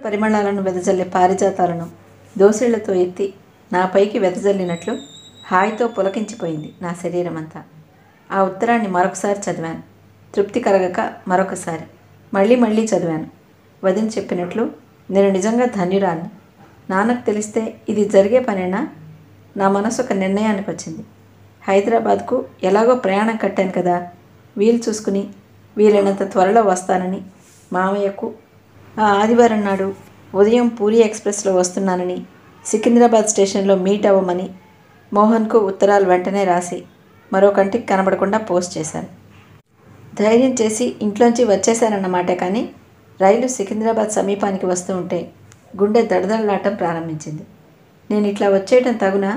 పరిమళాలను వెదజల్లే పారిజాతాలను దోసిళ్లతో ఎత్తి నా పైకి వెదజల్లినట్లు హాయితో పులకించిపోయింది నా శరీరం అంతా ఆ ఉత్తరాన్ని మరొకసారి చదివాను తృప్తి కలగక మరొకసారి మళ్ళీ మళ్ళీ చదివాను వదిన చెప్పినట్లు నేను నిజంగా ధన్యురాన్ని నాన్నకు తెలిస్తే ఇది జరిగే పనేనా నా మనసు ఒక నిర్ణయానికి వచ్చింది హైదరాబాద్కు ఎలాగో ప్రయాణం కట్టాను కదా వీలు చూసుకుని వీలైనంత త్వరలో వస్తానని మామయ్యకు ఆ ఆదివారం నాడు ఉదయం పూరి ఎక్స్ప్రెస్లో వస్తున్నానని సికింద్రాబాద్ స్టేషన్లో మీట్ అవ్వమని మోహన్కు ఉత్తరాలు వెంటనే రాసి మరో కంటికి కనబడకుండా పోస్ట్ చేశాను ధైర్యం చేసి ఇంట్లోంచి వచ్చేశానన్నమాట కానీ రైలు సికింద్రాబాద్ సమీపానికి వస్తూ ఉంటే గుండె దడదడలాటం ప్రారంభించింది నేను ఇట్లా వచ్చేయటం తగునా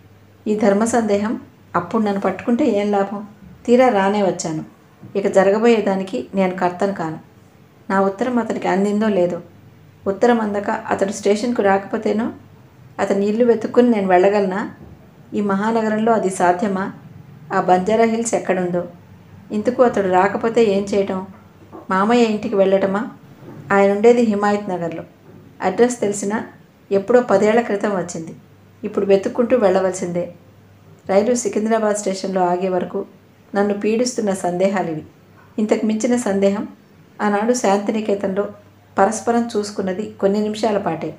ఈ ధర్మ సందేహం అప్పుడు నన్ను పట్టుకుంటే ఏం లాభం తీరా రానే వచ్చాను ఇక జరగబోయేదానికి నేను కర్తను కాను నా ఉత్తరం అతనికి అందిందో లేదో ఉత్తరం అందక అతడు స్టేషన్కు రాకపోతేనో అతని ఇల్లు వెతుక్కుని నేను వెళ్ళగలనా ఈ మహానగరంలో అది సాధ్యమా ఆ బంజారా హిల్స్ ఎక్కడుందో ఇంతకు అతడు రాకపోతే ఏం చేయటం మామయ్య ఇంటికి వెళ్ళటమా ఆయన ఉండేది హిమాయత్ నగర్లో అడ్రస్ తెలిసినా ఎప్పుడో పదేళ్ల క్రితం వచ్చింది ఇప్పుడు వెతుక్కుంటూ వెళ్ళవలసిందే రైలు సికింద్రాబాద్ స్టేషన్లో ఆగే వరకు నన్ను పీడిస్తున్న సందేహాలు ఇవి ఇంతకు మించిన సందేహం ఆనాడు శాంతినికేతన్లో పరస్పరం చూసుకున్నది కొన్ని నిమిషాల పాటే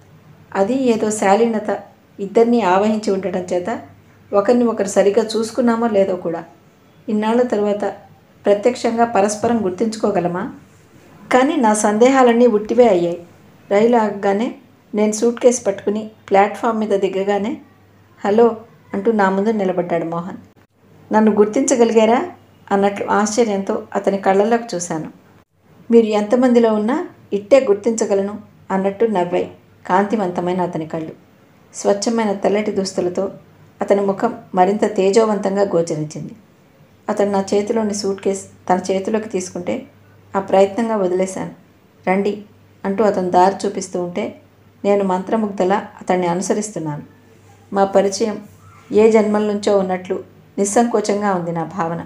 అది ఏదో శాలీనత ఇద్దరిని ఆవహించి ఉండటం చేత ఒకరిని ఒకరు సరిగ్గా చూసుకున్నామో లేదో కూడా ఇన్నాళ్ల తరువాత ప్రత్యక్షంగా పరస్పరం గుర్తించుకోగలమా కానీ నా సందేహాలన్నీ ఉట్టివే అయ్యాయి రైలు ఆగగానే నేను సూట్ కేసు పట్టుకుని ప్లాట్ఫామ్ మీద దిగగానే హలో అంటూ నా ముందు నిలబడ్డాడు మోహన్ నన్ను గుర్తించగలిగారా అన్నట్లు ఆశ్చర్యంతో అతని కళ్ళలోకి చూశాను మీరు ఎంతమందిలో ఉన్నా ఇట్టే గుర్తించగలను అన్నట్టు నవ్వాయి కాంతివంతమైన అతని కళ్ళు స్వచ్ఛమైన తెల్లటి దుస్తులతో అతని ముఖం మరింత తేజోవంతంగా గోచరించింది అతను నా చేతిలోని సూట్ కేస్ తన చేతిలోకి తీసుకుంటే ఆ ప్రయత్నంగా వదిలేశాను రండి అంటూ అతను దారి చూపిస్తూ ఉంటే నేను మంత్రముగ్ధలా అతన్ని అనుసరిస్తున్నాను మా పరిచయం ఏ జన్మల నుంచో ఉన్నట్లు నిస్సంకోచంగా ఉంది నా భావన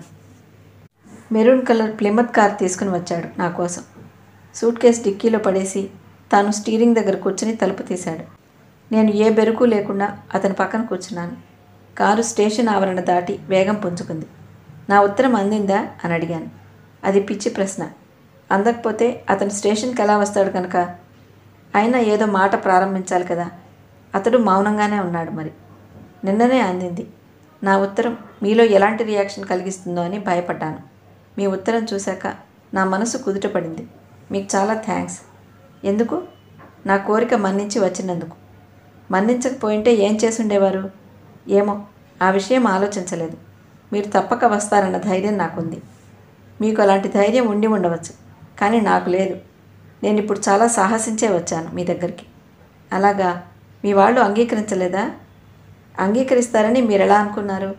మెరూన్ కలర్ ప్లిమత్ కార్ తీసుకుని వచ్చాడు నా కోసం సూట్ కేస్ డిక్కీలో పడేసి తాను స్టీరింగ్ దగ్గర కూర్చుని తలుపు తీశాడు నేను ఏ బెరుకు లేకుండా అతని పక్కన కూర్చున్నాను కారు స్టేషన్ ఆవరణ దాటి వేగం పుంజుకుంది నా ఉత్తరం అందిందా అని అడిగాను అది పిచ్చి ప్రశ్న అందకపోతే అతను స్టేషన్కి ఎలా వస్తాడు కనుక అయినా ఏదో మాట ప్రారంభించాలి కదా అతడు మౌనంగానే ఉన్నాడు మరి నిన్ననే అందింది నా ఉత్తరం మీలో ఎలాంటి రియాక్షన్ కలిగిస్తుందో అని భయపడ్డాను మీ ఉత్తరం చూశాక నా మనసు కుదుటపడింది మీకు చాలా థ్యాంక్స్ ఎందుకు నా కోరిక మన్నించి వచ్చినందుకు మన్నించకపోయింటే ఏం చేసుండేవారు ఏమో ఆ విషయం ఆలోచించలేదు మీరు తప్పక వస్తారన్న ధైర్యం నాకుంది మీకు అలాంటి ధైర్యం ఉండి ఉండవచ్చు కానీ నాకు లేదు నేను ఇప్పుడు చాలా సాహసించే వచ్చాను మీ దగ్గరికి అలాగా మీ వాళ్ళు అంగీకరించలేదా అంగీకరిస్తారని మీరు ఎలా అనుకున్నారు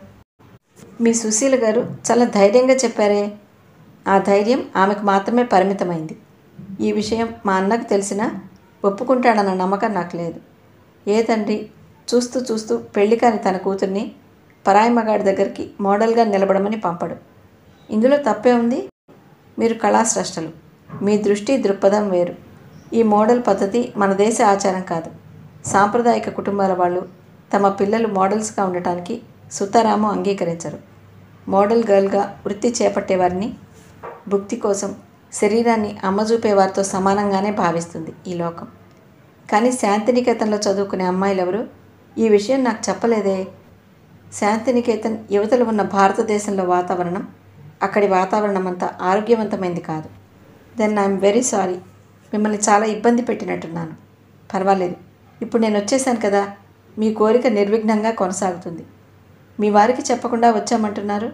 మీ సుశీల గారు చాలా ధైర్యంగా చెప్పారే ఆ ధైర్యం ఆమెకు మాత్రమే పరిమితమైంది ఈ విషయం మా అన్నకు తెలిసినా ఒప్పుకుంటాడన్న నమ్మకం నాకు లేదు ఏ తండ్రి చూస్తూ చూస్తూ పెళ్లి కాని తన కూతుర్ని పరాయి మగాడి దగ్గరికి మోడల్గా నిలబడమని పంపడు ఇందులో తప్పే ఉంది మీరు కళాస్రష్టలు మీ దృష్టి దృక్పథం వేరు ఈ మోడల్ పద్ధతి మన దేశ ఆచారం కాదు సాంప్రదాయక కుటుంబాల వాళ్ళు తమ పిల్లలు మోడల్స్గా ఉండటానికి సుతారాము అంగీకరించరు మోడల్ గర్ల్గా వృత్తి చేపట్టేవారిని భుక్తి కోసం శరీరాన్ని అమ్మజూపేవారితో సమానంగానే భావిస్తుంది ఈ లోకం కానీ శాంతినికేతన్లో చదువుకునే అమ్మాయిలెవరు ఈ విషయం నాకు చెప్పలేదే శాంతినికేతన్ యువతలు ఉన్న భారతదేశంలో వాతావరణం అక్కడి వాతావరణం అంతా ఆరోగ్యవంతమైంది కాదు దెన్ ఐఎమ్ వెరీ సారీ మిమ్మల్ని చాలా ఇబ్బంది పెట్టినట్టున్నాను పర్వాలేదు ఇప్పుడు నేను వచ్చేసాను కదా మీ కోరిక నిర్విఘ్నంగా కొనసాగుతుంది మీ వారికి చెప్పకుండా వచ్చామంటున్నారు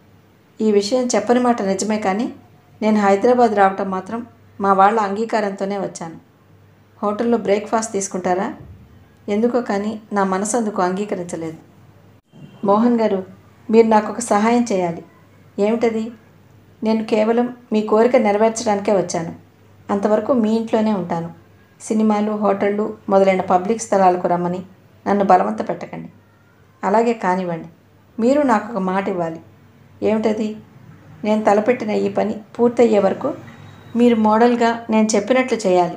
ఈ విషయం చెప్పని మాట నిజమే కానీ నేను హైదరాబాద్ రావటం మాత్రం మా వాళ్ళ అంగీకారంతోనే వచ్చాను హోటల్లో బ్రేక్ఫాస్ట్ తీసుకుంటారా ఎందుకో కానీ నా మనసు అందుకు అంగీకరించలేదు మోహన్ గారు మీరు నాకు ఒక సహాయం చేయాలి ఏమిటది నేను కేవలం మీ కోరిక నెరవేర్చడానికే వచ్చాను అంతవరకు మీ ఇంట్లోనే ఉంటాను సినిమాలు హోటళ్ళు మొదలైన పబ్లిక్ స్థలాలకు రమ్మని నన్ను బలవంత పెట్టకండి అలాగే కానివ్వండి మీరు నాకు ఒక మాట ఇవ్వాలి ఏమిటది నేను తలపెట్టిన ఈ పని పూర్తయ్యే వరకు మీరు మోడల్గా నేను చెప్పినట్లు చేయాలి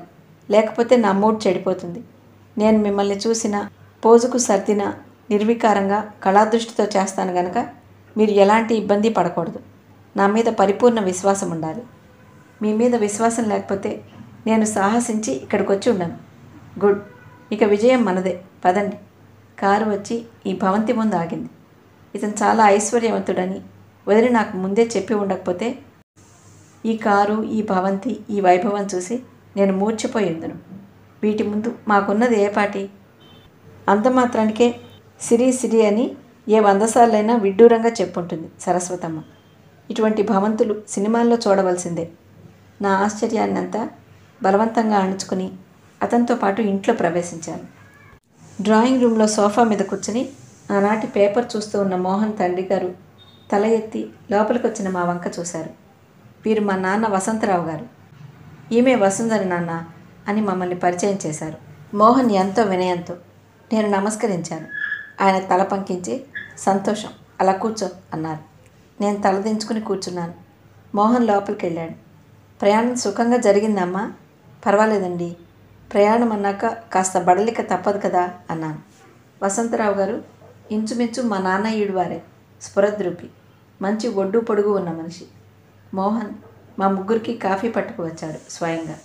లేకపోతే నా మూడ్ చెడిపోతుంది నేను మిమ్మల్ని చూసిన పోజుకు సర్దిన నిర్వికారంగా కళాదృష్టితో చేస్తాను గనక మీరు ఎలాంటి ఇబ్బంది పడకూడదు నా మీద పరిపూర్ణ విశ్వాసం ఉండాలి మీ మీద విశ్వాసం లేకపోతే నేను సాహసించి ఇక్కడికి వచ్చి ఉండను గుడ్ ఇక విజయం మనదే పదండి కారు వచ్చి ఈ భవంతి ముందు ఆగింది ఇతను చాలా ఐశ్వర్యవంతుడని వదిలి నాకు ముందే చెప్పి ఉండకపోతే ఈ కారు ఈ భవంతి ఈ వైభవం చూసి నేను మూర్చిపోయి ఉందును వీటి ముందు మాకున్నది ఏ పాటి అంత మాత్రానికే సిరి సిరి అని ఏ వందసార్లైనా విడ్డూరంగా చెప్పుంటుంది సరస్వతమ్మ ఇటువంటి భవంతులు సినిమాల్లో చూడవలసిందే నా ఆశ్చర్యాన్నంతా బలవంతంగా అణుచుకుని అతనితో పాటు ఇంట్లో ప్రవేశించాను డ్రాయింగ్ రూమ్లో సోఫా మీద కూర్చుని ఆనాటి పేపర్ చూస్తూ ఉన్న మోహన్ తండ్రి గారు తల ఎత్తి లోపలికి వచ్చిన మా వంక చూశారు వీరు మా నాన్న వసంతరావు గారు ఈమె వసుంధర నాన్న అని మమ్మల్ని పరిచయం చేశారు మోహన్ ఎంతో వినయంతో నేను నమస్కరించాను ఆయన తల పంకించి సంతోషం అలా కూర్చో అన్నారు నేను తలదించుకుని కూర్చున్నాను మోహన్ లోపలికి వెళ్ళాడు ప్రయాణం సుఖంగా జరిగిందమ్మా పర్వాలేదండి ప్రయాణం అన్నాక కాస్త బడలిక తప్పదు కదా అన్నాను వసంతరావు గారు ఇంచుమించు మా నాన్నయ్యుడు వారే స్ఫురద్రూపి మంచి ఒడ్డు పొడుగు ఉన్న మనిషి మోహన్ మా ముగ్గురికి కాఫీ పట్టుకు వచ్చాడు స్వయంగా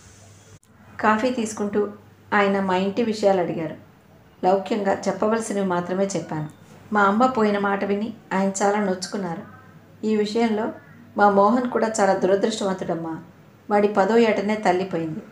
కాఫీ తీసుకుంటూ ఆయన మా ఇంటి విషయాలు అడిగారు లౌక్యంగా చెప్పవలసినవి మాత్రమే చెప్పాను మా అమ్మ పోయిన మాట విని ఆయన చాలా నొచ్చుకున్నారు ఈ విషయంలో మా మోహన్ కూడా చాలా దురదృష్టవంతుడమ్మా వాడి పదో ఏటనే తల్లిపోయింది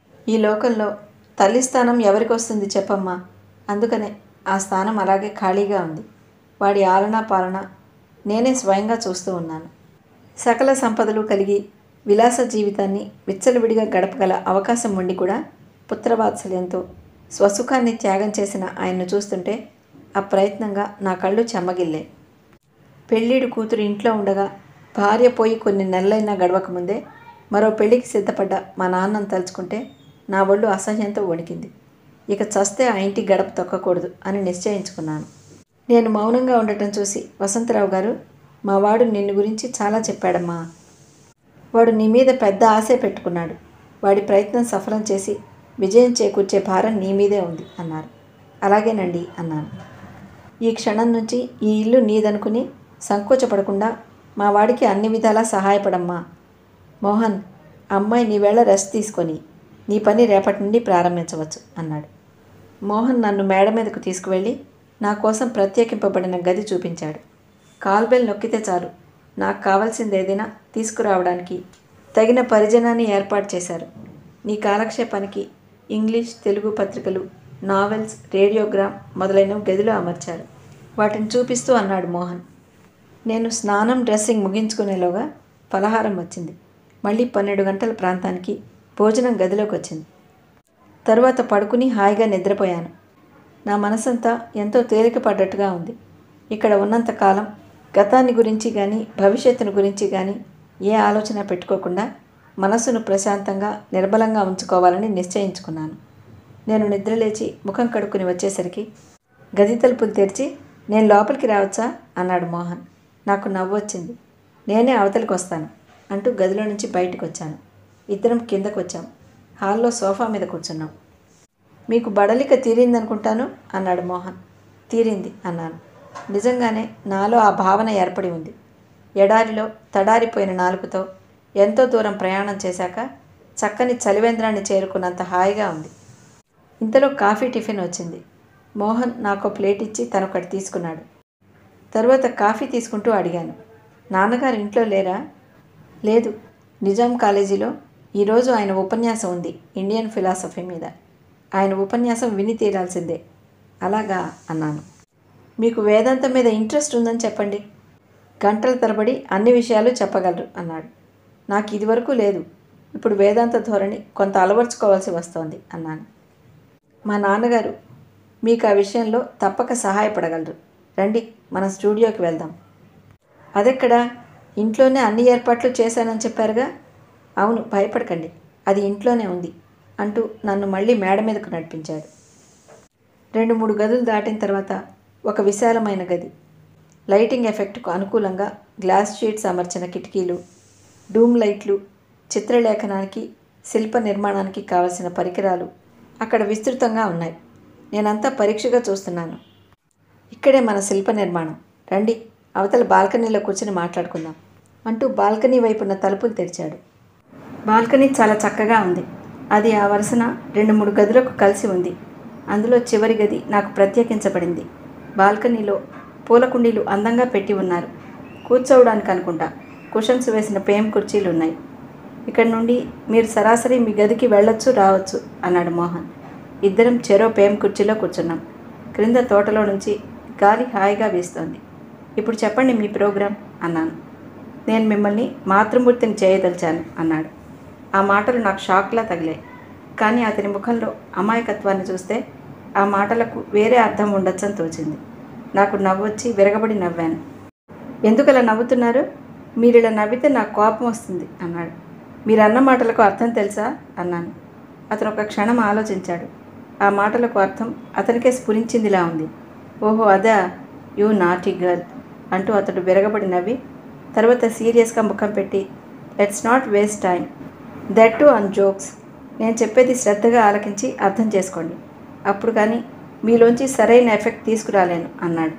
ఈ లోకంలో తల్లి స్థానం ఎవరికి వస్తుంది చెప్పమ్మా అందుకనే ఆ స్థానం అలాగే ఖాళీగా ఉంది వాడి ఆలనా పాలన నేనే స్వయంగా చూస్తూ ఉన్నాను సకల సంపదలు కలిగి విలాస జీవితాన్ని విచ్చలవిడిగా గడపగల అవకాశం ఉండి కూడా పుత్రవాత్సల్యంతో స్వసుఖాన్ని త్యాగం చేసిన ఆయన్ను చూస్తుంటే అప్రయత్నంగా నా కళ్ళు చెమ్మగిల్లే పెళ్ళిడు కూతురు ఇంట్లో ఉండగా భార్య పోయి కొన్ని నెలలైనా గడవకముందే మరో పెళ్లికి సిద్ధపడ్డ మా నాన్నను తలుచుకుంటే నా ఒళ్ళు అసహ్యంతో వణికింది ఇక చస్తే ఆ ఇంటి గడప తొక్కకూడదు అని నిశ్చయించుకున్నాను నేను మౌనంగా ఉండటం చూసి వసంతరావు గారు మా వాడు నిన్ను గురించి చాలా చెప్పాడమ్మా వాడు నీ మీద పెద్ద ఆశే పెట్టుకున్నాడు వాడి ప్రయత్నం సఫలం చేసి విజయం చేకూర్చే భారం నీ మీదే ఉంది అన్నారు అలాగేనండి అన్నాను ఈ క్షణం నుంచి ఈ ఇల్లు నీదనుకుని సంకోచపడకుండా మా వాడికి అన్ని విధాలా సహాయపడమ్మా మోహన్ అమ్మాయి నీవేళ రెస్ట్ తీసుకొని నీ పని రేపటి నుండి ప్రారంభించవచ్చు అన్నాడు మోహన్ నన్ను మేడ మీదకు తీసుకువెళ్ళి నా కోసం ప్రత్యేకింపబడిన గది చూపించాడు కాల్ బెల్ నొక్కితే చాలు నాకు కావాల్సింది ఏదైనా తీసుకురావడానికి తగిన పరిజనాన్ని ఏర్పాటు చేశారు నీ కాలక్షేపానికి ఇంగ్లీష్ తెలుగు పత్రికలు నావెల్స్ రేడియోగ్రామ్ మొదలైనవి గదిలో అమర్చారు వాటిని చూపిస్తూ అన్నాడు మోహన్ నేను స్నానం డ్రెస్సింగ్ ముగించుకునేలోగా పలహారం వచ్చింది మళ్ళీ పన్నెండు గంటల ప్రాంతానికి భోజనం గదిలోకి వచ్చింది తరువాత పడుకుని హాయిగా నిద్రపోయాను నా మనసంతా ఎంతో తేలిక పడ్డట్టుగా ఉంది ఇక్కడ ఉన్నంతకాలం గతాన్ని గురించి కానీ భవిష్యత్తును గురించి కానీ ఏ ఆలోచన పెట్టుకోకుండా మనస్సును ప్రశాంతంగా నిర్బలంగా ఉంచుకోవాలని నిశ్చయించుకున్నాను నేను నిద్రలేచి ముఖం కడుక్కుని వచ్చేసరికి గది తలుపులు తెరిచి నేను లోపలికి రావచ్చా అన్నాడు మోహన్ నాకు నవ్వు వచ్చింది నేనే అవతలికి వస్తాను అంటూ గదిలో నుంచి బయటకు వచ్చాను ఇద్దరం కిందకు వచ్చాం హాల్లో సోఫా మీద కూర్చున్నాం మీకు బడలిక తీరిందనుకుంటాను అన్నాడు మోహన్ తీరింది అన్నాను నిజంగానే నాలో ఆ భావన ఏర్పడి ఉంది ఎడారిలో తడారిపోయిన నాలుకతో ఎంతో దూరం ప్రయాణం చేశాక చక్కని చలివేంద్రాన్ని చేరుకున్నంత హాయిగా ఉంది ఇంతలో కాఫీ టిఫిన్ వచ్చింది మోహన్ నాకు ప్లేట్ ఇచ్చి తనొకటి తీసుకున్నాడు తరువాత కాఫీ తీసుకుంటూ అడిగాను నాన్నగారు ఇంట్లో లేరా లేదు నిజాం కాలేజీలో ఈరోజు ఆయన ఉపన్యాసం ఉంది ఇండియన్ ఫిలాసఫీ మీద ఆయన ఉపన్యాసం విని తీరాల్సిందే అలాగా అన్నాను మీకు వేదాంతం మీద ఇంట్రెస్ట్ ఉందని చెప్పండి గంటల తరబడి అన్ని విషయాలు చెప్పగలరు అన్నాడు నాకు ఇదివరకు లేదు ఇప్పుడు వేదాంత ధోరణి కొంత అలవర్చుకోవాల్సి వస్తోంది అన్నాను మా నాన్నగారు మీకు ఆ విషయంలో తప్పక సహాయపడగలరు రండి మన స్టూడియోకి వెళ్దాం అదెక్కడా ఇంట్లోనే అన్ని ఏర్పాట్లు చేశానని చెప్పారుగా అవును భయపడకండి అది ఇంట్లోనే ఉంది అంటూ నన్ను మళ్ళీ మేడ మీదకు నడిపించాడు రెండు మూడు గదులు దాటిన తర్వాత ఒక విశాలమైన గది లైటింగ్ ఎఫెక్ట్కు అనుకూలంగా గ్లాస్ షీట్స్ అమర్చిన కిటికీలు డూమ్ లైట్లు చిత్రలేఖనానికి శిల్ప నిర్మాణానికి కావలసిన పరికరాలు అక్కడ విస్తృతంగా ఉన్నాయి నేనంతా పరీక్షగా చూస్తున్నాను ఇక్కడే మన శిల్ప నిర్మాణం రండి అవతల బాల్కనీలో కూర్చొని మాట్లాడుకుందాం అంటూ బాల్కనీ వైపున్న తలుపులు తెరిచాడు బాల్కనీ చాలా చక్కగా ఉంది అది ఆ వరుసన రెండు మూడు గదులకు కలిసి ఉంది అందులో చివరి గది నాకు ప్రత్యేకించబడింది బాల్కనీలో పూల కుండీలు అందంగా పెట్టి ఉన్నారు కూర్చోవడానికి అనుకుంటా కుషన్స్ వేసిన పేం కుర్చీలు ఉన్నాయి ఇక్కడ నుండి మీరు సరాసరి మీ గదికి వెళ్ళొచ్చు రావచ్చు అన్నాడు మోహన్ ఇద్దరం చెరో పేం కుర్చీలో కూర్చున్నాం క్రింద తోటలో నుంచి గాలి హాయిగా వీస్తోంది ఇప్పుడు చెప్పండి మీ ప్రోగ్రాం అన్నాను నేను మిమ్మల్ని మాతృమూర్తిని చేయదలిచాను అన్నాడు ఆ మాటలు నాకు షాక్లా తగిలాయి కానీ అతని ముఖంలో అమాయకత్వాన్ని చూస్తే ఆ మాటలకు వేరే అర్థం ఉండొచ్చని తోచింది నాకు నవ్వొచ్చి విరగబడి నవ్వాను ఎందుకలా నవ్వుతున్నారు మీరు ఇలా నవ్వితే నాకు కోపం వస్తుంది అన్నాడు మీరు అన్న మాటలకు అర్థం తెలుసా అన్నాను అతను ఒక క్షణం ఆలోచించాడు ఆ మాటలకు అర్థం అతనికే స్ఫురించిందిలా ఉంది ఓహో అదా యూ నాటీ గర్ల్ అంటూ అతడు విరగబడి నవ్వి తర్వాత సీరియస్గా ముఖం పెట్టి let's not waste time that too on jokes నేను చెప్పేది శ్రద్ధగా ఆలకించి అర్థం చేసుకోండి అప్పుడు కానీ మీలోంచి సరైన ఎఫెక్ట్ తీసుకురాలేను అన్నాడు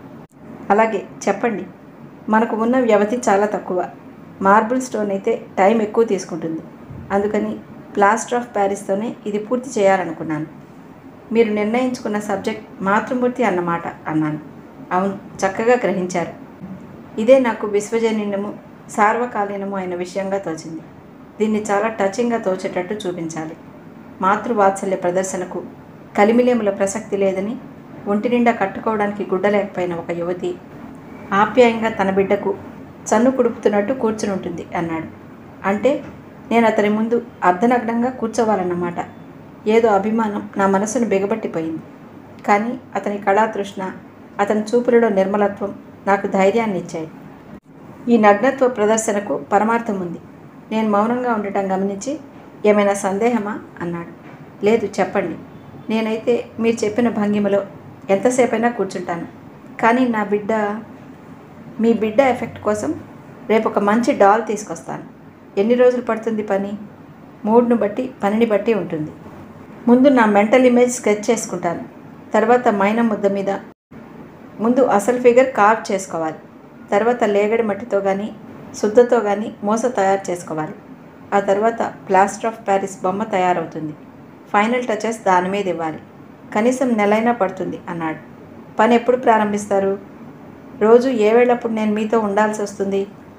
అలాగే చెప్పండి మనకు ఉన్న వ్యవధి చాలా తక్కువ మార్బుల్ స్టోన్ అయితే టైం ఎక్కువ తీసుకుంటుంది అందుకని ప్లాస్టర్ ఆఫ్ ప్యారిస్తోనే ఇది పూర్తి చేయాలనుకున్నాను మీరు నిర్ణయించుకున్న సబ్జెక్ట్ మాతృమూర్తి అన్నమాట అన్నాను అవును చక్కగా గ్రహించారు ఇదే నాకు విశ్వజనీనము సార్వకాలీనము అయిన విషయంగా తోచింది దీన్ని చాలా టచింగ్గా తోచేటట్టు చూపించాలి మాతృవాత్సల్య ప్రదర్శనకు కలిమిలేముల ప్రసక్తి లేదని ఒంటి నిండా కట్టుకోవడానికి గుడ్డ లేకపోయిన ఒక యువతి ఆప్యాయంగా తన బిడ్డకు చన్ను కుడుపుతున్నట్టు కూర్చుని ఉంటుంది అన్నాడు అంటే నేను అతని ముందు అర్ధనగ్నంగా కూర్చోవాలన్నమాట ఏదో అభిమానం నా మనసును బిగబట్టిపోయింది కానీ అతని కళాతృష్ణ అతని చూపులలో నిర్మలత్వం నాకు ధైర్యాన్ని ఇచ్చాయి ఈ నగ్నత్వ ప్రదర్శనకు పరమార్థం ఉంది నేను మౌనంగా ఉండటం గమనించి ఏమైనా సందేహమా అన్నాడు లేదు చెప్పండి నేనైతే మీరు చెప్పిన భంగిమలో ఎంతసేపైనా కూర్చుంటాను కానీ నా బిడ్డ మీ బిడ్డ ఎఫెక్ట్ కోసం రేపు ఒక మంచి డాల్ తీసుకొస్తాను ఎన్ని రోజులు పడుతుంది పని మూడ్ను బట్టి పనిని బట్టి ఉంటుంది ముందు నా మెంటల్ ఇమేజ్ స్కెచ్ చేసుకుంటాను తర్వాత మైనం ముద్ద మీద ముందు అసలు ఫిగర్ కార్వ్ చేసుకోవాలి తర్వాత లేగడి మట్టితో కానీ శుద్ధతో కానీ మూస తయారు చేసుకోవాలి ఆ తర్వాత ప్లాస్టర్ ఆఫ్ ప్యారిస్ బొమ్మ తయారవుతుంది ఫైనల్ టచెస్ దాని మీద ఇవ్వాలి కనీసం నెలైనా పడుతుంది అన్నాడు పని ఎప్పుడు ప్రారంభిస్తారు రోజు ఏ వేళప్పుడు నేను మీతో ఉండాల్సి వస్తుంది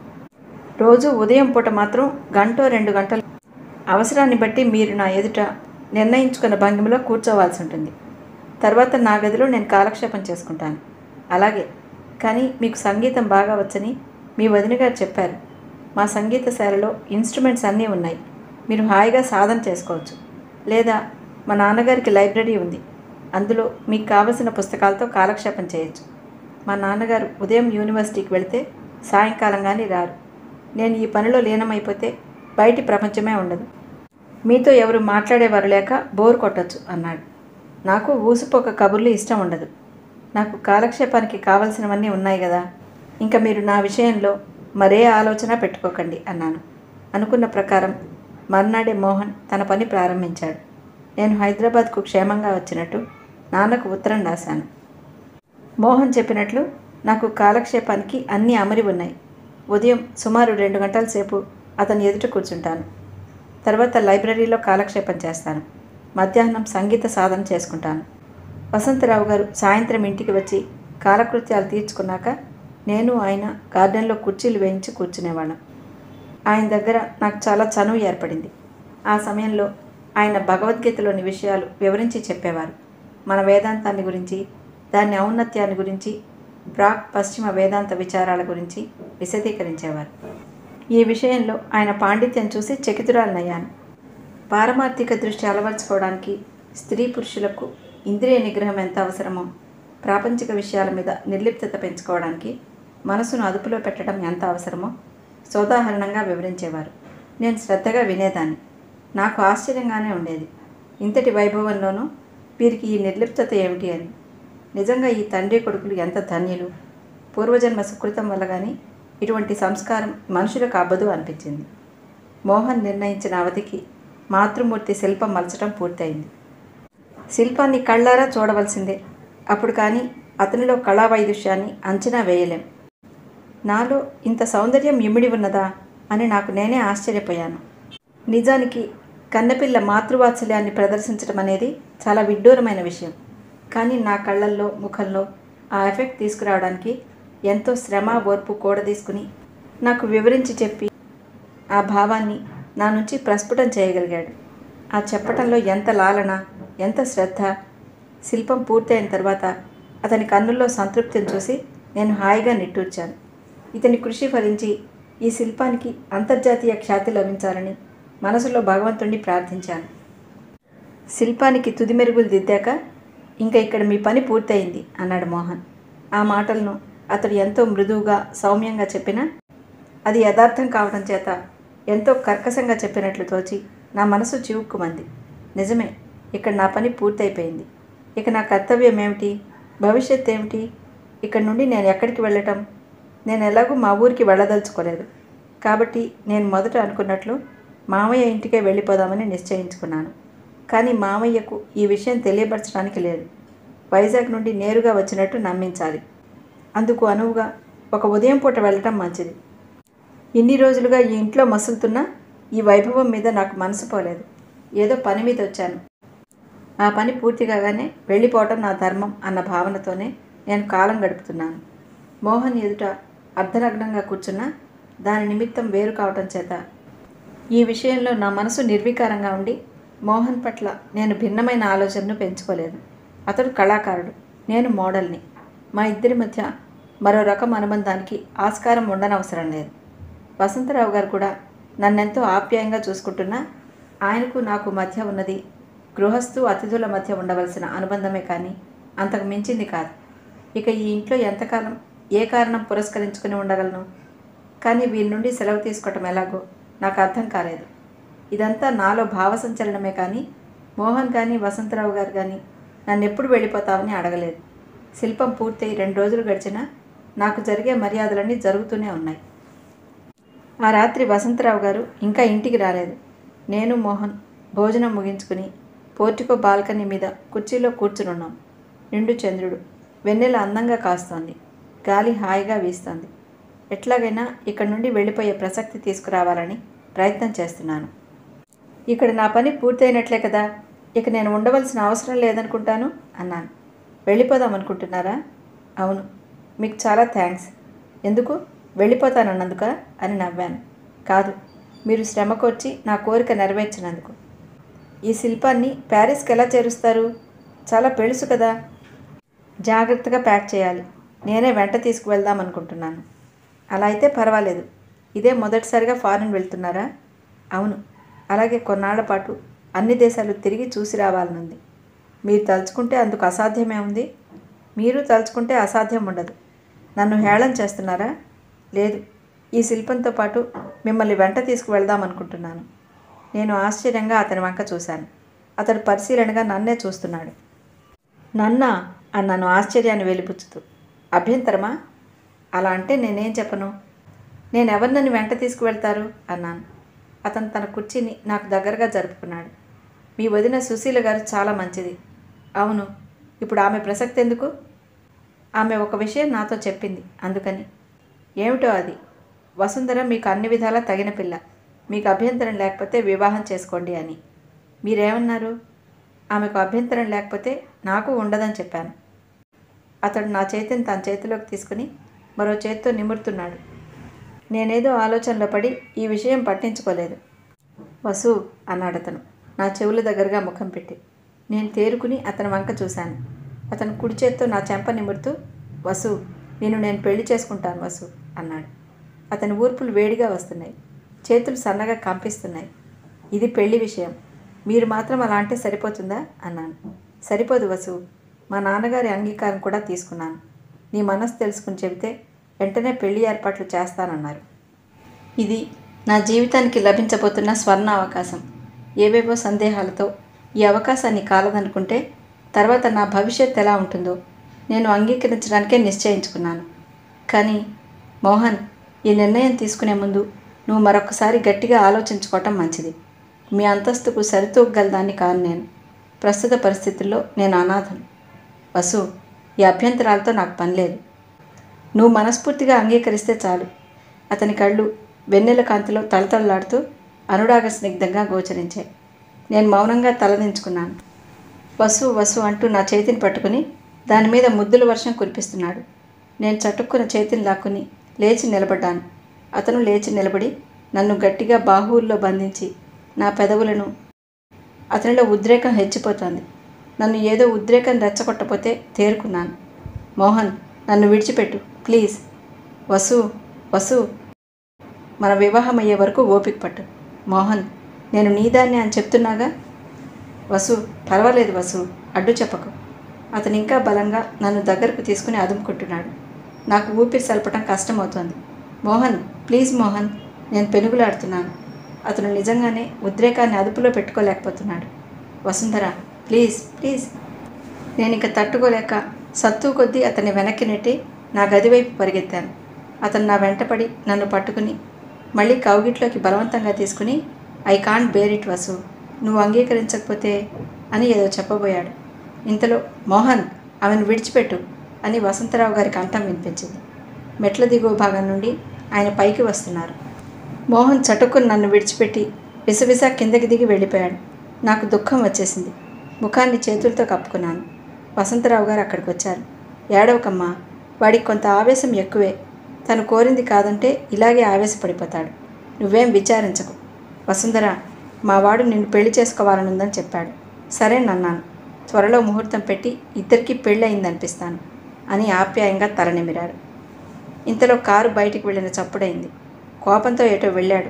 రోజు ఉదయం పూట మాత్రం గంటో రెండు గంటలు అవసరాన్ని బట్టి మీరు నా ఎదుట నిర్ణయించుకున్న భంగిమలో కూర్చోవాల్సి ఉంటుంది తర్వాత నా గదిలో నేను కాలక్షేపం చేసుకుంటాను అలాగే కానీ మీకు సంగీతం బాగా వచ్చని మీ వదిన గారు చెప్పారు మా సంగీతశాలలో ఇన్స్ట్రుమెంట్స్ అన్నీ ఉన్నాయి మీరు హాయిగా సాధన చేసుకోవచ్చు లేదా మా నాన్నగారికి లైబ్రరీ ఉంది అందులో మీకు కావలసిన పుస్తకాలతో కాలక్షేపం చేయొచ్చు మా నాన్నగారు ఉదయం యూనివర్సిటీకి వెళితే సాయంకాలం కానీ రారు నేను ఈ పనిలో లీనమైపోతే బయటి ప్రపంచమే ఉండదు మీతో ఎవరు మాట్లాడేవారు లేక బోర్ కొట్టచ్చు అన్నాడు నాకు ఊసిపోక కబుర్లు ఇష్టం ఉండదు నాకు కాలక్షేపానికి కావలసినవన్నీ ఉన్నాయి కదా ఇంకా మీరు నా విషయంలో మరే ఆలోచన పెట్టుకోకండి అన్నాను అనుకున్న ప్రకారం మర్నాడే మోహన్ తన పని ప్రారంభించాడు నేను హైదరాబాద్కు క్షేమంగా వచ్చినట్టు నాన్నకు ఉత్తరం రాశాను మోహన్ చెప్పినట్లు నాకు కాలక్షేపానికి అన్నీ అమరి ఉన్నాయి ఉదయం సుమారు రెండు గంటల సేపు అతని ఎదుట కూర్చుంటాను తర్వాత లైబ్రరీలో కాలక్షేపం చేస్తాను మధ్యాహ్నం సంగీత సాధన చేసుకుంటాను వసంతరావు గారు సాయంత్రం ఇంటికి వచ్చి కాలకృత్యాలు తీర్చుకున్నాక నేను ఆయన గార్డెన్లో కుర్చీలు వేయించి కూర్చునేవాళ్ళం ఆయన దగ్గర నాకు చాలా చనువు ఏర్పడింది ఆ సమయంలో ఆయన భగవద్గీతలోని విషయాలు వివరించి చెప్పేవారు మన వేదాంతాన్ని గురించి దాని ఔన్నత్యాన్ని గురించి ప్రాక్ పశ్చిమ వేదాంత విచారాల గురించి విశదీకరించేవారు ఈ విషయంలో ఆయన పాండిత్యం చూసి చకితురాలనయ్యాను పారమార్థిక దృష్టి అలవర్చుకోవడానికి స్త్రీ పురుషులకు ఇంద్రియ నిగ్రహం ఎంత అవసరమో ప్రాపంచిక విషయాల మీద నిర్లిప్తత పెంచుకోవడానికి మనసును అదుపులో పెట్టడం ఎంత అవసరమో సోదాహరణంగా వివరించేవారు నేను శ్రద్ధగా వినేదాన్ని నాకు ఆశ్చర్యంగానే ఉండేది ఇంతటి వైభవంలోనూ వీరికి ఈ నిర్లిప్తత ఏమిటి అని నిజంగా ఈ తండ్రి కొడుకులు ఎంత ధన్యులు పూర్వజన్మ సుకృతం వల్ల కానీ ఇటువంటి సంస్కారం మనుషులకు అబ్బదు అనిపించింది మోహన్ నిర్ణయించిన అవధికి మాతృమూర్తి శిల్పం మలచడం పూర్తయింది శిల్పాన్ని కళ్ళారా చూడవలసిందే అప్పుడు కానీ అతనిలో కళా వైదుష్యాన్ని అంచనా వేయలేం నాలో ఇంత సౌందర్యం ఇమిడి ఉన్నదా అని నాకు నేనే ఆశ్చర్యపోయాను నిజానికి కన్నపిల్ల మాతృవాత్సల్యాన్ని ప్రదర్శించడం అనేది చాలా విడ్డూరమైన విషయం కానీ నా కళ్ళల్లో ముఖంలో ఆ ఎఫెక్ట్ తీసుకురావడానికి ఎంతో శ్రమ ఓర్పు కూడదీసుకుని నాకు వివరించి చెప్పి ఆ భావాన్ని నా నుంచి ప్రస్ఫుటం చేయగలిగాడు ఆ చెప్పటంలో ఎంత లాలన ఎంత శ్రద్ధ శిల్పం పూర్తయిన తర్వాత అతని కన్నుల్లో సంతృప్తిని చూసి నేను హాయిగా నిట్టూర్చాను ఇతని కృషి ఫలించి ఈ శిల్పానికి అంతర్జాతీయ ఖ్యాతి లభించాలని మనసులో భగవంతుణ్ణి ప్రార్థించాను శిల్పానికి తుది మెరుగులు దిద్దాక ఇంకా ఇక్కడ మీ పని పూర్తయింది అన్నాడు మోహన్ ఆ మాటలను అతడు ఎంతో మృదువుగా సౌమ్యంగా చెప్పినా అది యథార్థం కావడం చేత ఎంతో కర్కశంగా చెప్పినట్లు తోచి నా మనసు చివుక్కుమంది నిజమే ఇక్కడ నా పని పూర్తయిపోయింది ఇక నా కర్తవ్యం ఏమిటి భవిష్యత్ ఏమిటి ఇక్కడ నుండి నేను ఎక్కడికి వెళ్ళటం నేను ఎలాగూ మా ఊరికి వెళ్ళదలుచుకోలేదు కాబట్టి నేను మొదట అనుకున్నట్లు మామయ్య ఇంటికే వెళ్ళిపోదామని నిశ్చయించుకున్నాను కానీ మామయ్యకు ఈ విషయం తెలియపరచడానికి లేదు వైజాగ్ నుండి నేరుగా వచ్చినట్టు నమ్మించాలి అందుకు అనువుగా ఒక ఉదయం పూట వెళ్ళటం మంచిది ఇన్ని రోజులుగా ఈ ఇంట్లో మసులుతున్నా ఈ వైభవం మీద నాకు మనసు పోలేదు ఏదో పని మీద వచ్చాను ఆ పని పూర్తి కాగానే వెళ్ళిపోవటం నా ధర్మం అన్న భావనతోనే నేను కాలం గడుపుతున్నాను మోహన్ ఎదుట అర్ధనగ్నంగా కూర్చున్నా దాని నిమిత్తం వేరు కావటం చేత ఈ విషయంలో నా మనసు నిర్వికారంగా ఉండి మోహన్ పట్ల నేను భిన్నమైన ఆలోచనను పెంచుకోలేదు అతడు కళాకారుడు నేను మోడల్ని మా ఇద్దరి మధ్య మరో రకం అనుబంధానికి ఆస్కారం ఉండనవసరం లేదు వసంతరావు గారు కూడా నన్నెంతో ఆప్యాయంగా చూసుకుంటున్నా ఆయనకు నాకు మధ్య ఉన్నది గృహస్థు అతిథుల మధ్య ఉండవలసిన అనుబంధమే కానీ అంతకు మించింది కాదు ఇక ఈ ఇంట్లో ఎంతకాలం ఏ కారణం పురస్కరించుకుని ఉండగలను కానీ వీరి నుండి సెలవు తీసుకోవటం ఎలాగో నాకు అర్థం కాలేదు ఇదంతా నాలో భావ సంచలనమే కానీ మోహన్ కానీ వసంతరావు గారు కానీ నన్ను ఎప్పుడు వెళ్ళిపోతావని అడగలేదు శిల్పం పూర్తయి రెండు రోజులు గడిచినా నాకు జరిగే మర్యాదలన్నీ జరుగుతూనే ఉన్నాయి ఆ రాత్రి వసంతరావు గారు ఇంకా ఇంటికి రాలేదు నేను మోహన్ భోజనం ముగించుకుని పోర్టికో బాల్కనీ మీద కుర్చీలో కూర్చునున్నాం నిండు చంద్రుడు వెన్నెల అందంగా కాస్తోంది గాలి హాయిగా వీస్తోంది ఎట్లాగైనా ఇక్కడ నుండి వెళ్ళిపోయే ప్రసక్తి తీసుకురావాలని ప్రయత్నం చేస్తున్నాను ఇక్కడ నా పని పూర్తయినట్లే కదా ఇక నేను ఉండవలసిన అవసరం లేదనుకుంటాను అన్నాను వెళ్ళిపోదాం అనుకుంటున్నారా అవును మీకు చాలా థ్యాంక్స్ ఎందుకు వెళ్ళిపోతానన్నందుక అని నవ్వాను కాదు మీరు శ్రమకొచ్చి నా కోరిక నెరవేర్చినందుకు ఈ శిల్పాన్ని ప్యారిస్కి ఎలా చేరుస్తారు చాలా పెళుసు కదా జాగ్రత్తగా ప్యాక్ చేయాలి నేనే వెంట తీసుకువెళ్దాం అనుకుంటున్నాను అలా అయితే పర్వాలేదు ఇదే మొదటిసారిగా ఫారిన్ వెళ్తున్నారా అవును అలాగే కొన్నాళ్ల పాటు అన్ని దేశాలు తిరిగి చూసి రావాలనుంది మీరు తలుచుకుంటే అందుకు అసాధ్యమే ఉంది మీరు తలుచుకుంటే అసాధ్యం ఉండదు నన్ను హేళన చేస్తున్నారా లేదు ఈ శిల్పంతో పాటు మిమ్మల్ని వెంట తీసుకువెళ్దాం అనుకుంటున్నాను నేను ఆశ్చర్యంగా అతని వంక చూశాను అతడు పరిశీలనగా నన్నే చూస్తున్నాడు నన్నా అన్నాను ఆశ్చర్యాన్ని వెలిపుచ్చుతూ అభ్యంతరమా అలా అంటే నేనేం చెప్పను నేను ఎవరినని వెంట తీసుకువెళ్తారు అన్నాను అతను తన కుర్చీని నాకు దగ్గరగా జరుపుకున్నాడు మీ వదిన సుశీల గారు చాలా మంచిది అవును ఇప్పుడు ఆమె ప్రసక్తి ఎందుకు ఆమె ఒక విషయం నాతో చెప్పింది అందుకని ఏమిటో అది వసుంధర మీకు అన్ని విధాలా తగిన పిల్ల మీకు అభ్యంతరం లేకపోతే వివాహం చేసుకోండి అని మీరేమన్నారు ఆమెకు అభ్యంతరం లేకపోతే నాకు ఉండదని చెప్పాను అతడు నా చేతిని తన చేతిలోకి తీసుకుని మరో చేత్తో నిమురుతున్నాడు నేనేదో ఆలోచనలో పడి ఈ విషయం పట్టించుకోలేదు వసు అన్నాడు అతను నా చెవుల దగ్గరగా ముఖం పెట్టి నేను తేరుకుని అతని వంక చూశాను అతను కుడి చేత్తో నా చెంప నిమురుతూ వసు నేను నేను పెళ్లి చేసుకుంటాను వసు అన్నాడు అతని ఊర్పులు వేడిగా వస్తున్నాయి చేతులు సన్నగా కంపిస్తున్నాయి ఇది పెళ్లి విషయం మీరు మాత్రం అలా అంటే సరిపోతుందా అన్నాను సరిపోదు వసు మా నాన్నగారి అంగీకారం కూడా తీసుకున్నాను నీ మనసు తెలుసుకుని చెబితే వెంటనే పెళ్లి ఏర్పాట్లు చేస్తానన్నారు ఇది నా జీవితానికి లభించబోతున్న స్వర్ణ అవకాశం ఏవేవో సందేహాలతో ఈ అవకాశాన్ని కాలదనుకుంటే తర్వాత నా భవిష్యత్ ఎలా ఉంటుందో నేను అంగీకరించడానికే నిశ్చయించుకున్నాను కానీ మోహన్ ఈ నిర్ణయం తీసుకునే ముందు నువ్వు మరొకసారి గట్టిగా ఆలోచించుకోవటం మంచిది మీ అంతస్తుకు సరితూగలదాన్ని కాను నేను ప్రస్తుత పరిస్థితుల్లో నేను అనాథం వసు ఈ అభ్యంతరాలతో నాకు పని లేదు నువ్వు మనస్ఫూర్తిగా అంగీకరిస్తే చాలు అతని కళ్ళు వెన్నెల కాంతిలో తళతళలాడుతూ అనురాగ స్నిగ్ధంగా గోచరించాయి నేను మౌనంగా తలదించుకున్నాను వసు వసు అంటూ నా చేతిని పట్టుకుని దాని మీద ముద్దుల వర్షం కురిపిస్తున్నాడు నేను చటుక్కున చేతిని లాక్కుని లేచి నిలబడ్డాను అతను లేచి నిలబడి నన్ను గట్టిగా బాహువుల్లో బంధించి నా పెదవులను అతనిలో ఉద్రేకం హెచ్చిపోతోంది నన్ను ఏదో ఉద్రేకం రెచ్చగొట్టపోతే తేరుకున్నాను మోహన్ నన్ను విడిచిపెట్టు ప్లీజ్ వసు వసు మన వివాహం అయ్యే వరకు ఓపిక పట్టు మోహన్ నేను నీదాన్ని అని చెప్తున్నాగా వసు పర్వాలేదు వసు అడ్డు చెప్పకు అతను ఇంకా బలంగా నన్ను దగ్గరకు తీసుకుని అదుముకుంటున్నాడు నాకు ఊపిరి సలపటం కష్టమవుతోంది మోహన్ ప్లీజ్ మోహన్ నేను పెనుగులాడుతున్నాను అతను నిజంగానే ఉద్రేకాన్ని అదుపులో పెట్టుకోలేకపోతున్నాడు వసుంధర ప్లీజ్ ప్లీజ్ నేను ఇంక తట్టుకోలేక సత్తు కొద్దీ అతన్ని వెనక్కి నెట్టి నా గది వైపు పరిగెత్తాను అతను నా వెంటపడి నన్ను పట్టుకుని మళ్ళీ కౌగిట్లోకి బలవంతంగా తీసుకుని I can't bear it Vasu నువ్వు అంగీకరించకపోతే అని ఏదో చెప్పబోయాడు ఇంతలో మోహన్ ఆమెను విడిచిపెట్టు అని వసంతరావు గారి కంఠం వినిపించింది మెట్ల దిగువ భాగం నుండి ఆయన పైకి వస్తున్నారు మోహన్ చటుక్కుని నన్ను విడిచిపెట్టి విసవిస కిందకి దిగి వెళ్ళిపోయాడు నాకు దుఃఖం వచ్చేసింది ముఖాన్ని చేతులతో కప్పుకున్నాను వసంతరావు గారు అక్కడికి వచ్చారు ఏడవకమ్మా వాడికి కొంత ఆవేశం ఎక్కువే తను కోరింది కాదంటే ఇలాగే ఆవేశపడిపోతాడు నువ్వేం విచారించకు వసుంధర మా వాడు నిన్ను పెళ్లి చేసుకోవాలనుందని చెప్పాడు సరేనన్నాను త్వరలో ముహూర్తం పెట్టి ఇద్దరికీ పెళ్ళి అయిందనిపిస్తాను అని ఆప్యాయంగా తలనిమిరాడు ఇంతలో కారు బయటికి వెళ్ళిన చప్పుడైంది కోపంతో ఏటో వెళ్ళాడు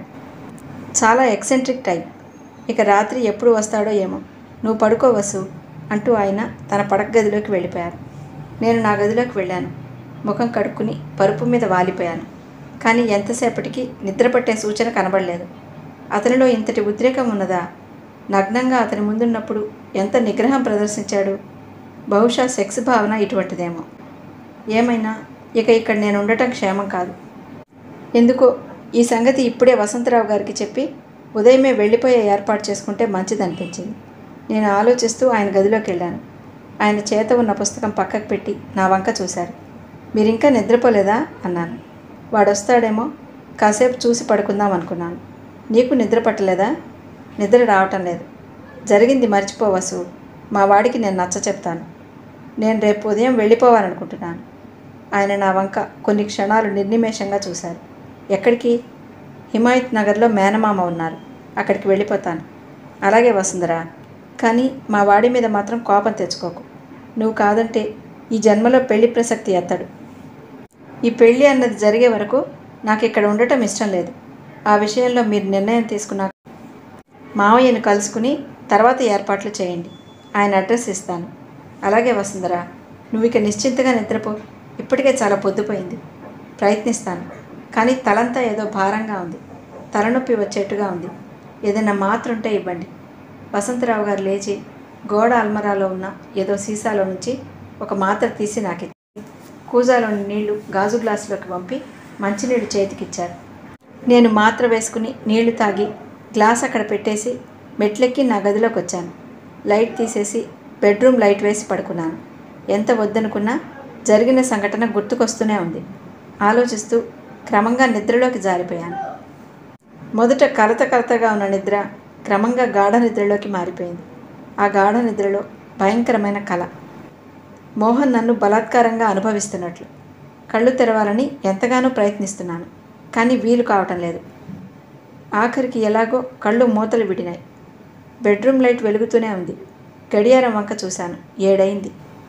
చాలా ఎక్సెంట్రిక్ టైప్ ఇక రాత్రి ఎప్పుడు వస్తాడో ఏమో నువ్వు పడుకోవసు అంటూ ఆయన తన పడక గదిలోకి వెళ్ళిపోయారు నేను నా గదిలోకి వెళ్ళాను ముఖం కడుక్కుని పరుపు మీద వాలిపోయాను కానీ ఎంతసేపటికి నిద్ర పట్టే సూచన కనబడలేదు అతనిలో ఇంతటి ఉద్రేకం ఉన్నదా నగ్నంగా అతని ముందున్నప్పుడు ఎంత నిగ్రహం ప్రదర్శించాడు బహుశా సెక్స్ భావన ఇటువంటిదేమో ఏమైనా ఇక ఇక్కడ నేను ఉండటం క్షేమం కాదు ఎందుకో ఈ సంగతి ఇప్పుడే వసంతరావు గారికి చెప్పి ఉదయమే వెళ్ళిపోయే ఏర్పాటు చేసుకుంటే మంచిదనిపించింది నేను ఆలోచిస్తూ ఆయన గదిలోకి వెళ్ళాను ఆయన చేత ఉన్న పుస్తకం పక్కకు పెట్టి నా వంక చూశారు మీరింకా నిద్రపోలేదా అన్నాను వాడు వస్తాడేమో కాసేపు చూసి పడుకుందాం అనుకున్నాను నీకు నిద్ర పట్టలేదా నిద్ర రావటం లేదు జరిగింది మర్చిపోవసు మా వాడికి నేను నచ్చ చెప్తాను నేను రేపు ఉదయం వెళ్ళిపోవాలనుకుంటున్నాను ఆయన నా వంక కొన్ని క్షణాలు నిర్నిమేషంగా చూశారు ఎక్కడికి హిమాయత్ నగర్లో మేనమామ ఉన్నారు అక్కడికి వెళ్ళిపోతాను అలాగే వసుంధరా కానీ మా వాడి మీద మాత్రం కోపం తెచ్చుకోకు నువ్వు కాదంటే ఈ జన్మలో పెళ్లి ప్రసక్తి ఎత్తడు ఈ పెళ్ళి అన్నది జరిగే వరకు నాకు ఇక్కడ ఉండటం ఇష్టం లేదు ఆ విషయంలో మీరు నిర్ణయం తీసుకున్నాక మావయ్యను కలుసుకుని తర్వాత ఏర్పాట్లు చేయండి ఆయన అడ్రస్ ఇస్తాను అలాగే వసుంధరా నువ్వు ఇక నిశ్చింతగా నిద్రపో ఇప్పటికే చాలా పొద్దుపోయింది ప్రయత్నిస్తాను కానీ తలంతా ఏదో భారంగా ఉంది తలనొప్పి వచ్చేట్టుగా ఉంది ఏదైనా మాత్రుంటే ఇవ్వండి వసంతరావు గారు లేచి గోడ అల్మరాలో ఉన్న ఏదో సీసాలో నుంచి ఒక మాత్ర తీసి నాకు కూజాలోని నీళ్లు గాజు గ్లాసులోకి పంపి మంచినీళ్ళు చేతికిచ్చారు నేను మాత్ర వేసుకుని నీళ్లు తాగి గ్లాస్ అక్కడ పెట్టేసి మెట్లెక్కి నా గదిలోకి వచ్చాను లైట్ తీసేసి బెడ్రూమ్ లైట్ వేసి పడుకున్నాను ఎంత వద్దనుకున్నా జరిగిన సంఘటన గుర్తుకొస్తూనే ఉంది ఆలోచిస్తూ క్రమంగా నిద్రలోకి జారిపోయాను మొదట కలత కలతగా ఉన్న నిద్ర క్రమంగా గాఢ నిద్రలోకి మారిపోయింది ఆ గాఢ నిద్రలో భయంకరమైన కళ మోహన్ నన్ను బలాత్కారంగా అనుభవిస్తున్నట్లు కళ్ళు తెరవాలని ఎంతగానో ప్రయత్నిస్తున్నాను కానీ వీలు కావటం లేదు ఆఖరికి ఎలాగో కళ్ళు మూతలు విడినాయి బెడ్రూమ్ లైట్ వెలుగుతూనే ఉంది గడియారం వంక చూశాను ఏడైంది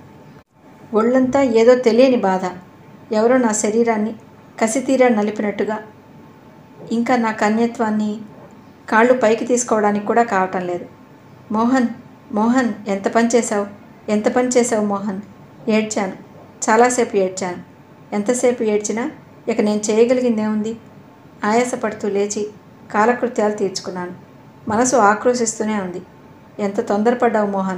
ఒళ్ళంతా ఏదో తెలియని బాధ ఎవరో నా శరీరాన్ని కసితీరా నలిపినట్టుగా ఇంకా నా కన్యత్వాన్ని కాళ్ళు పైకి తీసుకోవడానికి కూడా కావటం లేదు మోహన్ మోహన్ ఎంత పని చేశావు ఎంత పని చేశావు మోహన్ ఏడ్చాను చాలాసేపు ఏడ్చాను ఎంతసేపు ఏడ్చినా ఇక నేను చేయగలిగిందేముంది ఆయాసపడుతూ లేచి కాలకృత్యాలు తీర్చుకున్నాను మనసు ఆక్రోశిస్తూనే ఉంది ఎంత తొందరపడ్డావు మోహన్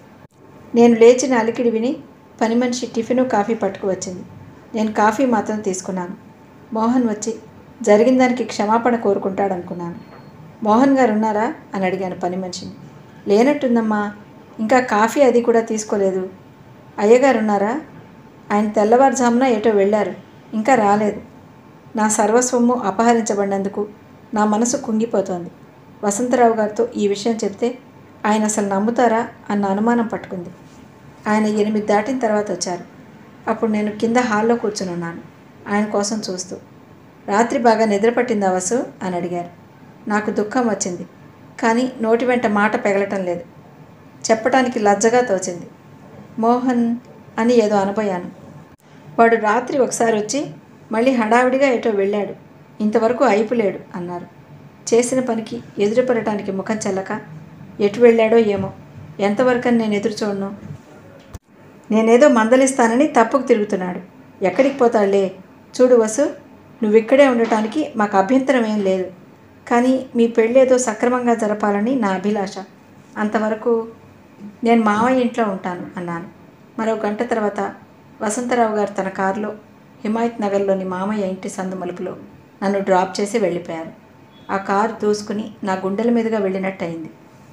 నేను లేచిన అలికిడి విని పని మనిషి టిఫిను కాఫీ పట్టుకు వచ్చింది నేను కాఫీ మాత్రం తీసుకున్నాను మోహన్ వచ్చి జరిగిన దానికి క్షమాపణ కోరుకుంటాడనుకున్నాను మోహన్ గారు ఉన్నారా అని అడిగాను పని మనిషిని లేనట్టుందమ్మా ఇంకా కాఫీ అది కూడా తీసుకోలేదు అయ్యగారు ఉన్నారా ఆయన తెల్లవారుజామున ఎటో వెళ్ళారు ఇంకా రాలేదు నా సర్వస్వము అపహరించబడినందుకు నా మనసు కుంగిపోతోంది వసంతరావు గారితో ఈ విషయం చెప్తే ఆయన అసలు నమ్ముతారా అన్న అనుమానం పట్టుకుంది ఆయన ఎనిమిది దాటిన తర్వాత వచ్చారు అప్పుడు నేను కింద హాల్లో కూర్చుని ఉన్నాను ఆయన కోసం చూస్తూ రాత్రి బాగా నిద్ర పట్టిందా వసు అని అడిగారు నాకు దుఃఖం వచ్చింది కానీ నోటి వెంట మాట పెగలటం లేదు చెప్పటానికి లజ్జగా తోచింది మోహన్ అని ఏదో అనబోయాను వాడు రాత్రి ఒకసారి వచ్చి మళ్ళీ హడావిడిగా ఎటో వెళ్ళాడు ఇంతవరకు అయిపోలేడు అన్నారు చేసిన పనికి ఎదురుపడటానికి ముఖం చెల్లక ఎటు వెళ్ళాడో ఏమో ఎంతవరకని నేను ఎదురు చూడను నేనేదో మందలిస్తానని తప్పుకు తిరుగుతున్నాడు ఎక్కడికి పోతాడులే చూడు వసు నువ్వు ఇక్కడే ఉండటానికి మాకు అభ్యంతరం ఏం లేదు కానీ మీ పెళ్ళేదో సక్రమంగా జరపాలని నా అభిలాష అంతవరకు నేను మావయ్య ఇంట్లో ఉంటాను అన్నాను మరో గంట తర్వాత వసంతరావు గారు తన కారులో హిమాయత్ నగర్లోని మామయ్య ఇంటి సందు మలుపులో నన్ను డ్రాప్ చేసి వెళ్ళిపోయారు ఆ కారు దూసుకుని నా గుండెల మీదుగా వెళ్ళినట్టు అయింది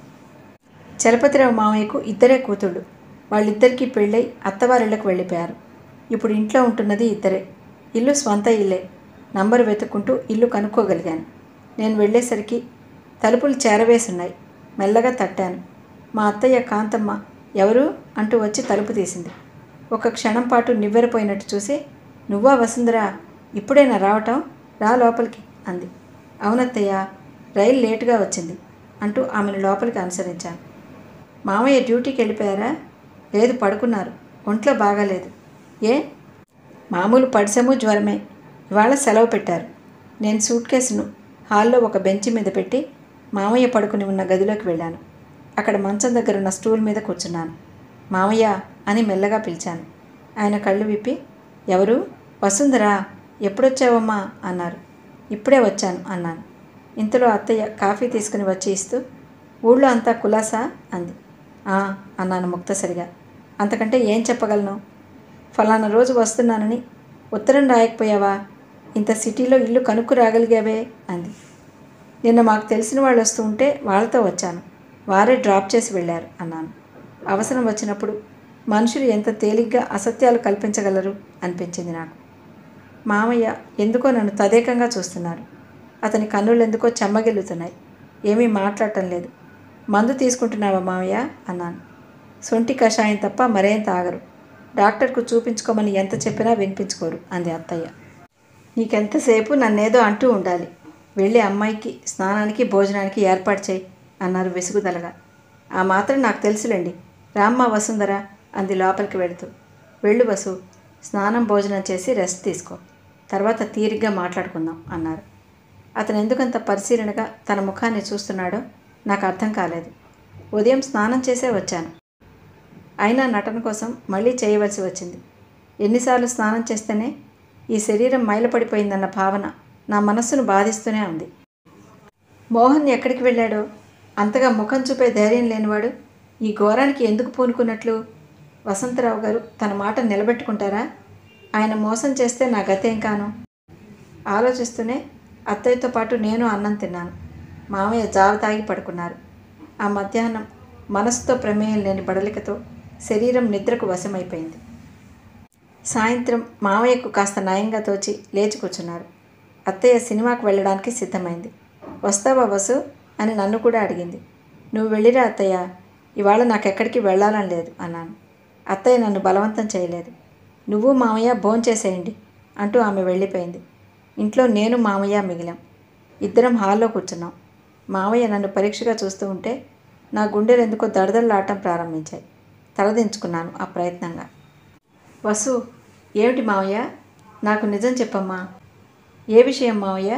చలపతిరావు మామయ్యకు ఇద్దరే కూతుళ్ళు వాళ్ళిద్దరికీ పెళ్ళై అత్తవారిళ్ళకు వెళ్ళిపోయారు ఇప్పుడు ఇంట్లో ఉంటున్నది ఇద్దరే ఇల్లు స్వంత ఇల్లే నంబరు వెతుక్కుంటూ ఇల్లు కనుక్కోగలిగాను నేను వెళ్ళేసరికి తలుపులు చేరవేసున్నాయి మెల్లగా తట్టాను మా అత్తయ్య కాంతమ్మ ఎవరు అంటూ వచ్చి తలుపు తీసింది ఒక క్షణం పాటు నివ్వెరపోయినట్టు చూసి నువ్వా వసుంధరా ఇప్పుడేనా రావటం రా లోపలికి అంది అవునత్తయ్య రైలు లేటుగా వచ్చింది అంటూ ఆమెను లోపలికి అనుసరించాను మామయ్య డ్యూటీకి వెళ్ళిపోయారా లేదు పడుకున్నారు ఒంట్లో బాగాలేదు ఏ మామూలు పడిసము జ్వరమే ఇవాళ సెలవు పెట్టారు నేను సూట్ కేసును హాల్లో ఒక బెంచ్ మీద పెట్టి మామయ్య పడుకుని ఉన్న గదిలోకి వెళ్ళాను అక్కడ మంచం దగ్గర ఉన్న స్టూల్ మీద కూర్చున్నాను మామయ్య అని మెల్లగా పిలిచాను ఆయన కళ్ళు విప్పి ఎవరు వసుంధరా ఎప్పుడొచ్చావమ్మా అన్నారు ఇప్పుడే వచ్చాను అన్నాను ఇంతలో అత్తయ్య కాఫీ తీసుకుని వచ్చి ఇస్తూ ఊళ్ళో అంతా కులాసా అంది "ఆ" అన్నాను ముక్తసరిగా అంతకంటే ఏం చెప్పగలను ఫలానా రోజు వస్తున్నానని ఉత్తరం రాయకపోయావా ఇంత సిటీలో ఇల్లు కనుక్కు రాగలిగావే అంది నిన్న మాకు తెలిసిన వాళ్ళు వస్తూ ఉంటే వాళ్ళతో వచ్చాను వారే డ్రాప్ చేసి వెళ్ళారు అన్నాను అవసరం వచ్చినప్పుడు మనుషులు ఎంత తేలిగ్గా అసత్యాలు కల్పించగలరు అనిపించింది నాకు మామయ్య ఎందుకో నన్ను తదేకంగా చూస్తున్నారు అతని కన్నులు ఎందుకో చెమ్మగిల్లుతున్నాయి ఏమీ మాట్లాడటం లేదు మందు తీసుకుంటున్నావా మామయ్య అన్నాను సొంటి కషాయం తప్ప మరేం తాగరు డాక్టర్కు చూపించుకోమని ఎంత చెప్పినా వినిపించుకోరు అంది అత్తయ్య నీకెంతసేపు నన్నేదో అంటూ ఉండాలి వెళ్ళి అమ్మాయికి స్నానానికి భోజనానికి ఏర్పాటు చేయి అన్నారు విసుగుదలగా ఆ మాత్రం నాకు తెలుసులేండి రామ్మ వసుంధరా అంది లోపలికి వెళుతూ వెళ్ళు వసు స్నానం భోజనం చేసి రెస్ట్ తీసుకో తర్వాత తీరిగ్గా మాట్లాడుకుందాం అన్నారు అతను ఎందుకంత పరిశీలనగా తన ముఖాన్ని చూస్తున్నాడో నాకు అర్థం కాలేదు ఉదయం స్నానం చేసే వచ్చాను అయినా నటన కోసం మళ్ళీ చేయవలసి వచ్చింది ఎన్నిసార్లు స్నానం చేస్తేనే ఈ శరీరం మైలపడిపోయిందన్న భావన నా మనస్సును బాధిస్తూనే ఉంది మోహన్ ఎక్కడికి వెళ్ళాడో అంతగా ముఖం చూపే ధైర్యం లేనివాడు ఈ ఘోరానికి ఎందుకు పూనుకున్నట్లు వసంతరావు గారు తన మాట నిలబెట్టుకుంటారా ఆయన మోసం చేస్తే నా గతేం కాను ఆలోచిస్తూనే అత్తయ్యతో పాటు నేను అన్నం తిన్నాను మామయ్య జావ తాగి పడుకున్నారు ఆ మధ్యాహ్నం మనసుతో ప్రమేయం లేని బడలికతో శరీరం నిద్రకు వశమైపోయింది సాయంత్రం మామయ్యకు కాస్త నయంగా తోచి లేచి కూర్చున్నారు అత్తయ్య సినిమాకు వెళ్ళడానికి సిద్ధమైంది వస్తావా వసు అని నన్ను కూడా అడిగింది నువ్వు వెళ్ళిరా అత్తయ్య ఇవాళ నాకెక్కడికి వెళ్ళాలని లేదు అన్నాను అత్తయ్య నన్ను బలవంతం చేయలేదు నువ్వు మామయ్య భోంచేసేయండి అంటూ ఆమె వెళ్ళిపోయింది ఇంట్లో నేను మామయ్య మిగిలాం ఇద్దరం హాల్లో కూర్చున్నాం మామయ్య నన్ను పరీక్షగా చూస్తూ ఉంటే నా గుండెలు ఎందుకో దడదడలాడటం ప్రారంభించాయి తలదించుకున్నాను ఆ ప్రయత్నంగా వసు ఏమిటి మావయ్య నాకు నిజం చెప్పమ్మా ఏ విషయం మావయ్య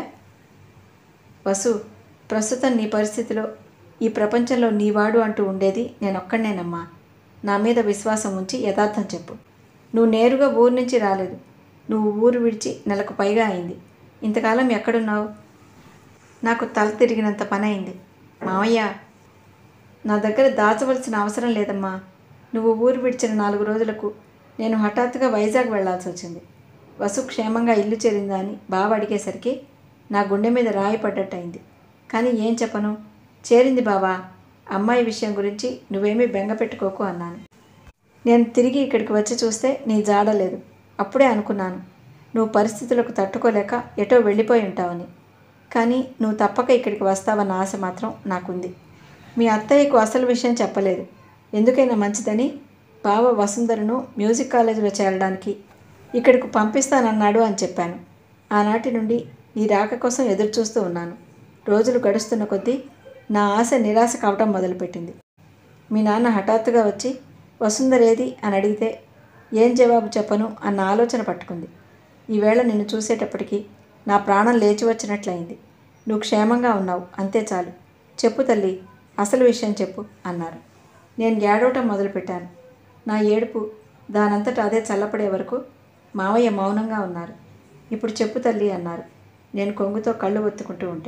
వసు ప్రస్తుతం నీ పరిస్థితిలో ఈ ప్రపంచంలో నీవాడు అంటూ ఉండేది నేను ఒక్కడనేనమ్మా నా మీద విశ్వాసం ఉంచి యథార్థం చెప్పు నువ్వు నేరుగా ఊరు నుంచి రాలేదు నువ్వు ఊరు విడిచి నెలకు పైగా అయింది ఇంతకాలం ఎక్కడున్నావు నాకు తల తిరిగినంత పని అయింది మావయ్య నా దగ్గర దాచవలసిన అవసరం లేదమ్మా నువ్వు ఊరు విడిచిన నాలుగు రోజులకు నేను హఠాత్తుగా వైజాగ్ వెళ్ళాల్సి వచ్చింది వసు క్షేమంగా ఇల్లు చేరిందా అని బావ అడిగేసరికి నా గుండె మీద రాయి పడ్డట్టయింది కానీ ఏం చెప్పను చేరింది బావా అమ్మాయి విషయం గురించి నువ్వేమీ బెంగ పెట్టుకోకు అన్నాను నేను తిరిగి ఇక్కడికి వచ్చి చూస్తే నీ జాడలేదు అప్పుడే అనుకున్నాను నువ్వు పరిస్థితులకు తట్టుకోలేక ఎటో వెళ్ళిపోయి ఉంటావని కానీ నువ్వు తప్పక ఇక్కడికి వస్తావన్న ఆశ మాత్రం నాకుంది మీ అత్తయ్యకు అసలు విషయం చెప్పలేదు ఎందుకైనా మంచిదని బావ వసుంధరను మ్యూజిక్ కాలేజీలో చేరడానికి ఇక్కడికి పంపిస్తానన్నాడు అని చెప్పాను ఆనాటి నుండి నీ రాక కోసం ఎదురు చూస్తూ ఉన్నాను రోజులు గడుస్తున్న కొద్దీ నా ఆశ నిరాశ కావటం మొదలుపెట్టింది మీ నాన్న హఠాత్తుగా వచ్చి వసుంధరేది అని అడిగితే ఏం జవాబు చెప్పను అన్న ఆలోచన పట్టుకుంది ఈవేళ నిన్ను చూసేటప్పటికి నా ప్రాణం లేచి వచ్చినట్లయింది నువ్వు క్షేమంగా ఉన్నావు అంతే చాలు చెప్పు తల్లి అసలు విషయం చెప్పు అన్నారు నేను ఏడవటం మొదలుపెట్టాను నా ఏడుపు దానంతట అదే చల్లపడే వరకు మావయ్య మౌనంగా ఉన్నారు ఇప్పుడు చెప్పు తల్లి అన్నారు నేను కొంగుతో కళ్ళు ఒత్తుకుంటూ ఉంటే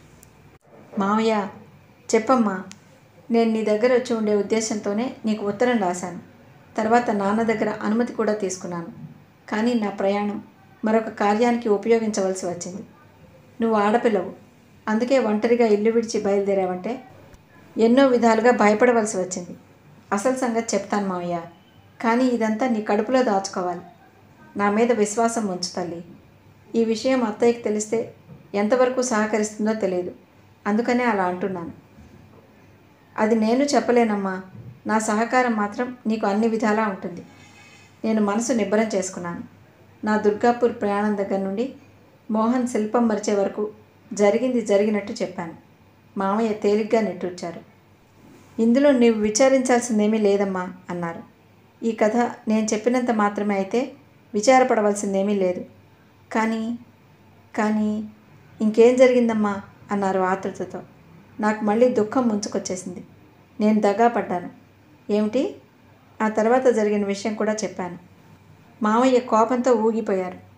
మావయ్య చెప్పమ్మా నేను నీ దగ్గర వచ్చి ఉండే ఉద్దేశంతోనే నీకు ఉత్తరం రాశాను తర్వాత నాన్న దగ్గర అనుమతి కూడా తీసుకున్నాను కానీ నా ప్రయాణం మరొక కార్యానికి ఉపయోగించవలసి వచ్చింది నువ్వు ఆడపిల్లవు అందుకే ఒంటరిగా ఇల్లు విడిచి బయలుదేరావంటే ఎన్నో విధాలుగా భయపడవలసి వచ్చింది అసలు సంగతి చెప్తాను మావయ్య కానీ ఇదంతా నీ కడుపులో దాచుకోవాలి నా మీద విశ్వాసం ఉంచు తల్లి ఈ విషయం అత్తయ్యకి తెలిస్తే ఎంతవరకు సహకరిస్తుందో తెలియదు అందుకనే అలా అంటున్నాను అది నేను చెప్పలేనమ్మా నా సహకారం మాత్రం నీకు అన్ని విధాలా ఉంటుంది నేను మనసు నిబ్బరం చేసుకున్నాను నా దుర్గాపూర్ ప్రయాణం దగ్గర నుండి మోహన్ శిల్పం మరిచే వరకు జరిగింది జరిగినట్టు చెప్పాను మామయ్య తేలిగ్గా నెట్టూర్చారు ఇందులో నీవు విచారించాల్సిందేమీ లేదమ్మా అన్నారు ఈ కథ నేను చెప్పినంత మాత్రమే అయితే విచారపడవలసిందేమీ లేదు కానీ కానీ ఇంకేం జరిగిందమ్మా అన్నారు ఆతృతతో నాకు మళ్ళీ దుఃఖం ముంచుకొచ్చేసింది నేను దగా పడ్డాను ఏమిటి ఆ తర్వాత జరిగిన విషయం కూడా చెప్పాను మామయ్య కోపంతో ఊగిపోయారు